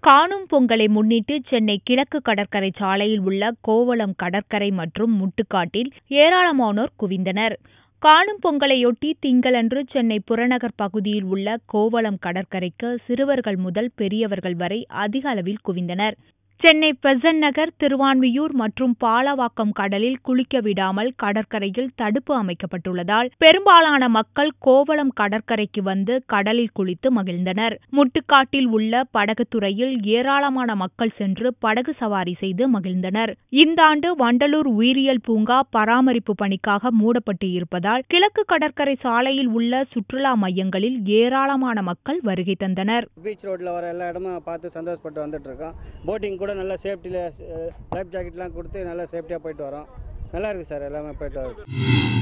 காணும் பொங்கலை முன்னிட்டு சென்னை கிழக்கு கடற்கரை சாலையில் உள்ள கோவளம் கடற்கரை மற்றும் முட்டுக்காட்டில் ஏராளமானோர் குவிந்தனர் காணும் பொங்கலையொட்டி திங்களன்று சென்னை புறநகர் பகுதியில் உள்ள கோவளம் கடற்கரைக்கு சிறுவர்கள் முதல் பெரியவர்கள் வரை அதிக அளவில் குவிந்தனர் சென்னை பெசன்ட் நகர் திருவான்மியூர் மற்றும் பாலவாக்கம் கடலில் குளிக்க விடாமல் கடற்கரையில் தடுப்பு அமைக்கப்பட்டுள்ளதால் பெரும்பாலான மக்கள் கோவளம் கடற்கரைக்கு வந்து கடலில் குளித்து மகிழ்ந்தனர் முட்டுக்காட்டில் உள்ள படகுத்துறையில் ஏராளமான மக்கள் சென்று படகு சவாரி செய்து மகிழ்ந்தனர் இந்த ஆண்டு வண்டலூர் உயிரியல் பூங்கா பராமரிப்பு பணிக்காக மூடப்பட்டு இருப்பதால் கிழக்கு கடற்கரை சாலையில் உள்ள சுற்றுலா மையங்களில் ஏராளமான மக்கள் வருகை தந்தனர் பீச் ரோட்டில் வர எல்லா இடமும் பார்த்து சந்தோஷப்பட்டு வந்துட்டு இருக்கோம் போட்டிங் கூட நல்லா சேஃப்டியில் லைஃப் ஜாக்கெட்லாம் கொடுத்து நல்லா சேஃப்டியாக போயிட்டு வரோம் நல்லா இருக்குது சார் எல்லாமே போயிட்டு வரோம்